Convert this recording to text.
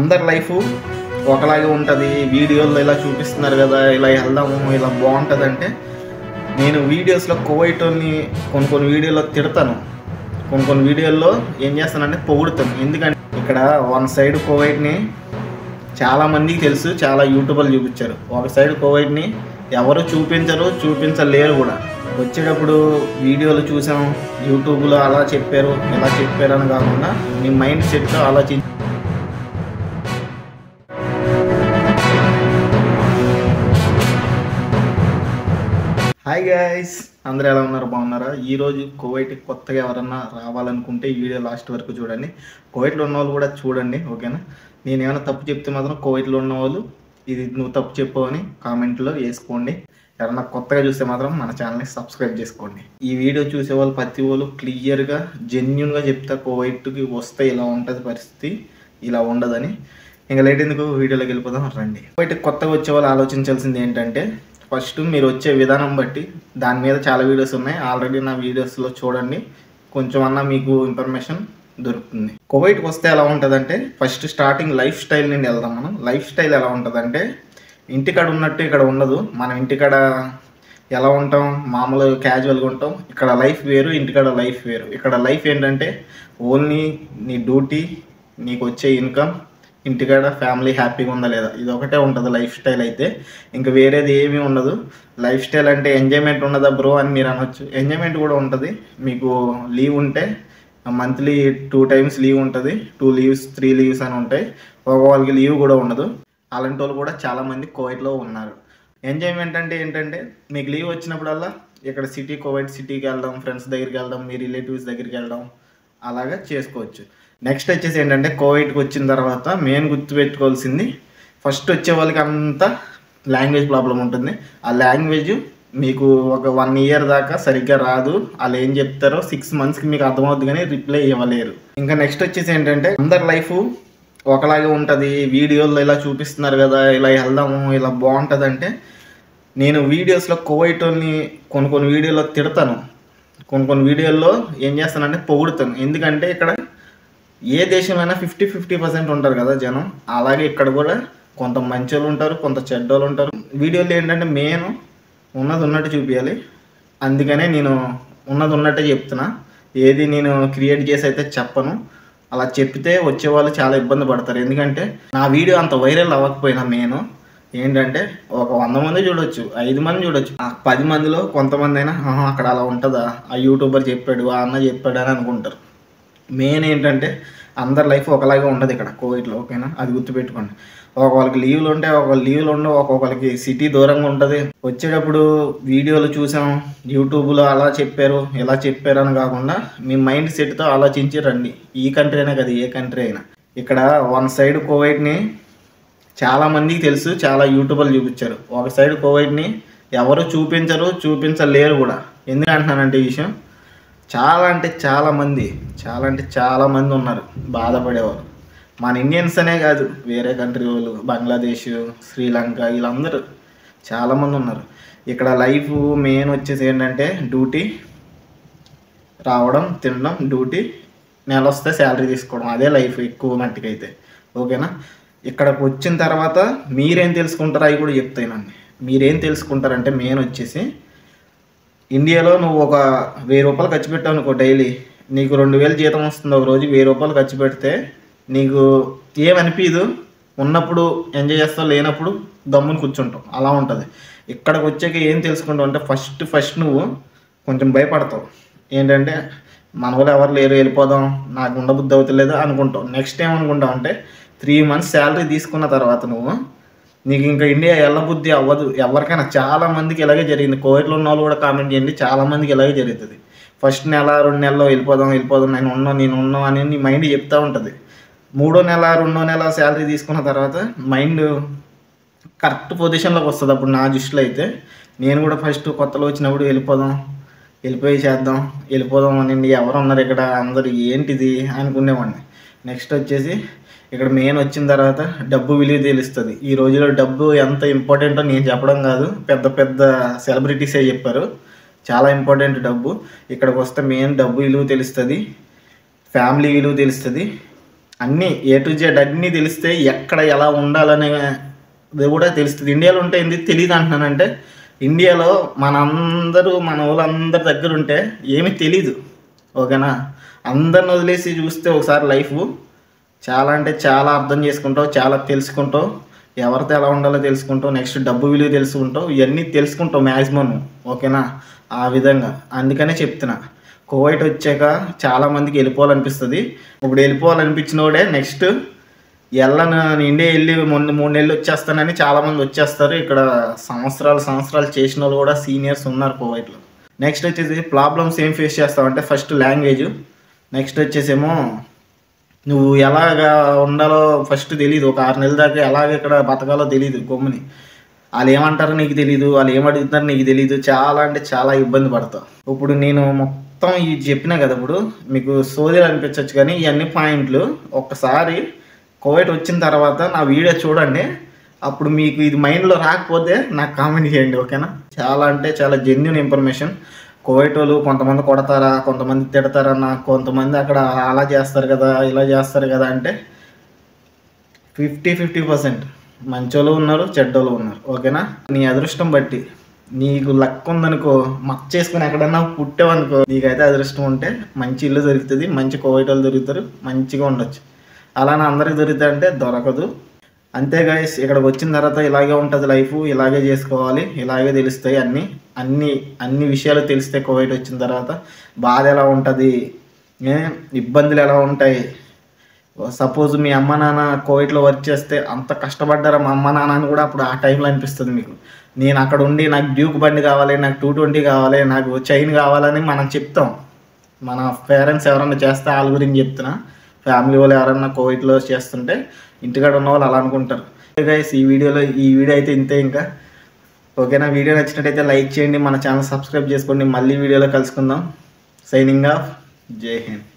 అందరి లైఫ్ ఒకలాగే ఉంటుంది వీడియోల్లో ఇలా చూపిస్తున్నారు కదా ఇలా వెళ్దాము ఇలా బాగుంటుంది అంటే నేను వీడియోస్లో కోవైటోని కొన్ని కొన్ని వీడియోలో తిడతాను కొన్ని కొన్ని వీడియోల్లో ఏం చేస్తానంటే పొగుడుతాను ఎందుకంటే ఇక్కడ వన్ సైడ్ కోవైట్ని చాలా మందికి తెలుసు చాలా యూట్యూబర్లు చూపించారు ఒక సైడ్ కోవైట్ని ఎవరు చూపించరు చూపించలేరు కూడా వచ్చేటప్పుడు వీడియోలు చూసాం యూట్యూబ్లో అలా చెప్పారు ఇలా చెప్పారు అని కాకుండా మీ మైండ్ సెట్ ఆలోచించి హాయ్ గైస్ అందరూ ఎలా ఉన్నారు బాగున్నారా ఈరోజు కోవైట్ కొత్తగా ఎవరన్నా రావాలనుకుంటే ఈ వీడియో లాస్ట్ వరకు చూడండి కోవైట్లో ఉన్న వాళ్ళు కూడా చూడండి ఓకేనా నేను ఏమైనా తప్పు చెప్తే మాత్రం కోవైట్లో ఉన్న వాళ్ళు ఇది నువ్వు తప్పు చెప్పు అని కామెంట్లో వేసుకోండి ఎవరన్నా కొత్తగా చూస్తే మాత్రం మన ఛానల్ని సబ్స్క్రైబ్ చేసుకోండి ఈ వీడియో చూసే వాళ్ళు ప్రతి వాళ్ళు క్లియర్గా జెన్యున్గా చెప్తా కోవైట్కి వస్తే ఇలా ఉంటుంది పరిస్థితి ఇలా ఉండదని ఇంకా లేట్ ఎందుకు వీడియోలోకి వెళ్ళిపోదాం రండి కోవైట్కి కొత్తగా వచ్చే వాళ్ళు ఆలోచించాల్సింది ఏంటంటే ఫస్ట్ మీరు వచ్చే విధానం బట్టి దాని మీద చాలా వీడియోస్ ఉన్నాయి ఆల్రెడీ నా వీడియోస్లో చూడండి కొంచెం అన్నా మీకు ఇన్ఫర్మేషన్ దొరుకుతుంది కువైట్కి వస్తే ఎలా ఉంటుందంటే ఫస్ట్ స్టార్టింగ్ లైఫ్ స్టైల్ నుండి వెళ్దాం మనం లైఫ్ స్టైల్ ఎలా ఉంటుందంటే ఇంటికాడ ఉన్నట్టు ఇక్కడ ఉండదు మనం ఇంటికాడ ఎలా ఉంటాం మామూలు క్యాజువల్గా ఉంటాం ఇక్కడ లైఫ్ వేరు ఇంటికాడ లైఫ్ వేరు ఇక్కడ లైఫ్ ఏంటంటే ఓన్లీ నీ డ్యూటీ నీకు వచ్చే ఇన్కమ్ ఇంటికాడ ఫ్యామిలీ హ్యాపీగా ఉందా లేదా ఇది ఒకటే ఉంటుంది లైఫ్ స్టైల్ అయితే ఇంకా వేరేది ఏమీ ఉండదు లైఫ్ స్టైల్ అంటే ఎంజాయ్మెంట్ ఉండదా బ్రో అని మీరు అనొచ్చు ఎంజాయ్మెంట్ కూడా ఉంటుంది మీకు లీవ్ ఉంటే మంత్లీ టూ టైమ్స్ లీవ్ ఉంటుంది టూ లీవ్స్ త్రీ లీవ్స్ అని ఉంటాయి ఒక వాళ్ళకి లీవ్ కూడా ఉండదు అలాంటి వాళ్ళు కూడా చాలామంది కోవిడ్లో ఉన్నారు ఎంజాయ్మెంట్ అంటే ఏంటంటే మీకు లీవ్ వచ్చినప్పుడల్లా ఇక్కడ సిటీ కోవిడ్ సిటీకి వెళ్దాం ఫ్రెండ్స్ దగ్గరికి వెళ్దాం మీ రిలేటివ్స్ దగ్గరికి వెళ్దాం అలాగా చేసుకోవచ్చు నెక్స్ట్ వచ్చేసి ఏంటంటే కోవిడ్కి వచ్చిన తర్వాత మెయిన్ గుర్తుపెట్టుకోవాల్సింది ఫస్ట్ వచ్చే వాళ్ళకి అంతా లాంగ్వేజ్ ప్రాబ్లం ఉంటుంది ఆ లాంగ్వేజ్ మీకు ఒక వన్ ఇయర్ దాకా సరిగ్గా రాదు వాళ్ళు ఏం చెప్తారో సిక్స్ మంత్స్కి మీకు అర్థమవుద్ది కానీ రిప్లై ఇవ్వలేరు ఇంకా నెక్స్ట్ వచ్చేసి ఏంటంటే అందరి లైఫ్ ఒకలాగే ఉంటుంది వీడియోల్లో ఇలా చూపిస్తున్నారు కదా ఇలా వెళ్దాము ఇలా బాగుంటుంది అంటే నేను వీడియోస్లో కోవైటోని కొన్ని కొన్ని వీడియోలో తిడతాను కొన్ని కొన్ని వీడియోల్లో ఏం చేస్తానంటే పొగుడుతాను ఎందుకంటే ఇక్కడ ఏ దేశమైనా ఫిఫ్టీ ఫిఫ్టీ పర్సెంట్ ఉంటారు కదా జనం అలాగే ఇక్కడ కూడా కొంత మంచోళ్ళు ఉంటారు కొంత చెడ్డోళ్ళు ఉంటారు వీడియోలో ఏంటంటే మెయిన్ ఉన్నది ఉన్నట్టు చూపించాలి అందుకనే నేను ఉన్నది ఉన్నట్టే చెప్తున్నా ఏది నేను క్రియేట్ చేసి అయితే చెప్పను అలా చెప్తే వచ్చేవాళ్ళు చాలా ఇబ్బంది పడతారు ఎందుకంటే నా వీడియో అంత వైరల్ అవ్వకపోయినా నేను ఏంటంటే ఒక వంద మంది చూడొచ్చు ఐదు మంది చూడొచ్చు ఆ పది మందిలో కొంతమంది అయినా "ఆహా, అక్కడ అలా ఉంటుందా ఆ యూట్యూబర్ చెప్పాడు ఆ అన్న చెప్పాడు అని అనుకుంటారు మెయిన్ ఏంటంటే అందరి లైఫ్ ఒకలాగే ఉండదు ఇక్కడ కోవిడ్లో ఓకేనా అది గుర్తుపెట్టుకోండి ఒక్కొక్కరికి లీవ్లు ఉంటాయి ఒక లీవ్లు ఉండవు ఒక్కొక్కరికి సిటీ దూరంగా ఉంటుంది వచ్చేటప్పుడు వీడియోలు చూసాం యూట్యూబ్లో అలా చెప్పారు ఇలా చెప్పారు అని కాకుండా మీ మైండ్ సెట్తో ఆలోచించి రండి ఈ కంట్రీ అయినా కదా ఏ కంట్రీ అయినా ఇక్కడ వన్ సైడ్ కోవిడ్ని చాలా మందికి తెలుసు చాలా యూట్యూబర్లు చూపించారు ఒక సైడ్ కోవిడ్ని ఎవరు చూపించరు చూపించలేరు కూడా ఎందుకు అంటున్నానంటే ఈ విషయం చాలా అంటే చాలా మంది చాలా అంటే చాలా మంది ఉన్నారు బాధపడేవారు మన ఇండియన్స్ అనే కాదు వేరే కంట్రీ వాళ్ళు బంగ్లాదేశ్ శ్రీలంక వీళ్ళందరూ చాలామంది ఉన్నారు ఇక్కడ లైఫ్ మెయిన్ వచ్చేసి ఏంటంటే డ్యూటీ రావడం తినడం డ్యూటీ నెల వస్తే శాలరీ తీసుకోవడం అదే లైఫ్ ఎక్కువ మట్టికి అయితే ఓకేనా ఇక్కడికి వచ్చిన తర్వాత మీరేం తెలుసుకుంటారో అవి కూడా చెప్తానండి మీరేం తెలుసుకుంటారంటే మెయిన్ వచ్చేసి ఇండియాలో నువ్వు ఒక వెయ్యి రూపాయలు ఖర్చు పెట్టావు అనుకో డైలీ నీకు రెండు వేలు జీతం వస్తుంది ఒక రోజు వెయ్యి రూపాయలు ఖర్చు పెడితే నీకు ఏమనిపించదు ఉన్నప్పుడు ఎంజాయ్ చేస్తావు లేనప్పుడు దమ్ముని కూర్చుంటావు అలా ఉంటుంది ఇక్కడికి వచ్చాక ఏం తెలుసుకుంటావు అంటే ఫస్ట్ ఫస్ట్ నువ్వు కొంచెం భయపడతావు ఏంటంటే మన వాళ్ళు ఎవరు లేరు వెళ్ళిపోదాం నాకు ఉండబుద్ధి అవుతలేదు అనుకుంటావు నెక్స్ట్ ఏమనుకుంటావు అంటే త్రీ మంత్స్ శాలరీ తీసుకున్న తర్వాత నువ్వు నీకు ఇంకా ఇండియా వెళ్ళబుద్ధి అవ్వదు ఎవరికైనా చాలా మందికి ఇలాగే జరిగింది కోవిడ్లో ఉన్న వాళ్ళు కూడా కామెంట్ చేయండి చాలా మందికి ఇలాగే జరుగుతుంది ఫస్ట్ నెల రెండు నెలల్లో వెళ్ళిపోదాం వెళ్ళిపోదాం నేను ఉన్నాను నేను ఉన్నాను అని నీ మైండ్ చెప్తూ ఉంటుంది మూడో నెల రెండో నెల శాలరీ తీసుకున్న తర్వాత మైండ్ కరెక్ట్ పొజిషన్లోకి వస్తుంది అప్పుడు నా దృష్టిలో అయితే నేను కూడా ఫస్ట్ కొత్తలో వచ్చినప్పుడు వెళ్ళిపోదాం వెళ్ళిపోయి చేద్దాం వెళ్ళిపోదాం అని ఎవరు ఉన్నారు ఇక్కడ అందరు ఏంటిది అనుకునేవాడిని నెక్స్ట్ వచ్చేసి ఇక్కడ మెయిన్ వచ్చిన తర్వాత డబ్బు విలువ తెలుస్తుంది ఈ రోజులో డబ్బు ఎంత ఇంపార్టెంటో నేను చెప్పడం కాదు పెద్ద పెద్ద సెలబ్రిటీసే చెప్పారు చాలా ఇంపార్టెంట్ డబ్బు ఇక్కడికి వస్తే మెయిన్ డబ్బు విలువ తెలుస్తుంది ఫ్యామిలీ విలువ తెలుస్తుంది అన్నీ ఏ టు జెడ్ అన్నీ తెలిస్తే ఎక్కడ ఎలా ఉండాలనే ఇది కూడా తెలుస్తుంది ఇండియాలో ఉంటే ఎందుకు తెలియదు అంటున్నానంటే ఇండియాలో మనందరూ మన వాళ్ళందరి దగ్గర ఉంటే ఏమీ తెలీదు ఓకేనా అందరిని వదిలేసి చూస్తే ఒకసారి లైఫ్ చాలా అంటే చాలా అర్థం చేసుకుంటావు చాలా తెలుసుకుంటావు ఎవరితో ఎలా ఉండాలో తెలుసుకుంటావు నెక్స్ట్ డబ్బు విలువ తెలుసుకుంటావు ఇవన్నీ తెలుసుకుంటావు మ్యాక్సిమం ఓకేనా ఆ విధంగా అందుకనే చెప్తున్నా కోవైట్ వచ్చాక చాలా మందికి వెళ్ళిపోవాలనిపిస్తుంది ఇప్పుడు వెళ్ళిపోవాలనిపించినోడే నెక్స్ట్ వెళ్ళను నేను ఇండియా వెళ్ళి మొన్న మూడు నెలలు వచ్చేస్తానని చాలా మంది వచ్చేస్తారు ఇక్కడ సంవత్సరాలు సంవత్సరాలు చేసిన వాళ్ళు కూడా సీనియర్స్ ఉన్నారు కోవైట్లో నెక్స్ట్ వచ్చేసి ప్రాబ్లమ్స్ ఏం ఫేస్ చేస్తావు అంటే ఫస్ట్ లాంగ్వేజ్ నెక్స్ట్ వచ్చేసేమో నువ్వు ఎలాగా ఉండాలో ఫస్ట్ తెలియదు ఒక ఆరు నెలల దాకా ఎలాగ ఇక్కడ బతకాలో తెలియదు గమ్ముని వాళ్ళు ఏమంటారో నీకు తెలియదు వాళ్ళు ఏమడుగుతారో నీకు తెలియదు చాలా అంటే చాలా ఇబ్బంది పడతావు ఇప్పుడు నేను మొత్తం ఇది చెప్పినా కదా ఇప్పుడు మీకు సోదరు అనిపించవచ్చు కానీ ఇవన్నీ పాయింట్లు ఒక్కసారి కోవిడ్ వచ్చిన తర్వాత నా వీడియో చూడండి అప్పుడు మీకు ఇది మైండ్లో రాకపోతే నాకు కామెంట్ చేయండి ఓకేనా చాలా అంటే చాలా జెన్యున్ ఇన్ఫర్మేషన్ కోవిడ్ వాళ్ళు కొంతమంది కొడతారా కొంతమంది తిడతారన్న కొంతమంది అక్కడ అలా చేస్తారు కదా ఇలా చేస్తారు కదా అంటే ఫిఫ్టీ ఫిఫ్టీ పర్సెంట్ మంచోళ్ళు ఉన్నారు చెడ్డోళ్ళు ఉన్నారు ఓకేనా నీ అదృష్టం బట్టి నీకు లక్ ఉందనుకో మచ్చ చేసుకుని ఎక్కడన్నా పుట్టావనుకో నీకైతే అదృష్టం ఉంటే మంచి ఇల్లు దొరుకుతుంది మంచి కోవిడ్ వాళ్ళు దొరుకుతారు మంచిగా ఉండొచ్చు అలానే అందరికి దొరుకుతాయంటే దొరకదు అంతే గైస్ ఇక్కడికి వచ్చిన తర్వాత ఇలాగే ఉంటుంది లైఫ్ ఇలాగే చేసుకోవాలి ఇలాగే తెలుస్తాయి అన్ని అన్ని అన్ని విషయాలు తెలిస్తాయి కోవిడ్ వచ్చిన తర్వాత బాధ ఎలా ఉంటుంది ఏ, ఇబ్బందులు ఎలా ఉంటాయి సపోజ్ మీ అమ్మ నాన్న కోవిడ్లో వర్క్ చేస్తే అంత కష్టపడ్డారా మా అమ్మ నాన్న అని కూడా అప్పుడు ఆ టైంలో అనిపిస్తుంది మీకు నేను అక్కడ ఉండి నాకు డ్యూక్ బండి కావాలి నాకు టూ ట్వంటీ కావాలి నాకు చైన్ కావాలని మనం చెప్తాం మన పేరెంట్స్ ఎవరైనా చేస్తే వాళ్ళ గురించి చెప్తున్నా ఫ్యామిలీ వాళ్ళు ఎవరైనా కోవిడ్లో చేస్తుంటే ఇంటికాడ ఉన్న వాళ్ళు అలా అనుకుంటారు గైస్ ఈ వీడియోలో ఈ వీడియో అయితే ఇంతే ఇంకా ఓకేనా వీడియో నచ్చినట్టయితే లైక్ చేయండి మన ఛానల్ సబ్స్క్రైబ్ చేసుకోండి మళ్ళీ వీడియోలో కలుసుకుందాం సైనింగ్ ఆఫ్ జై హింద్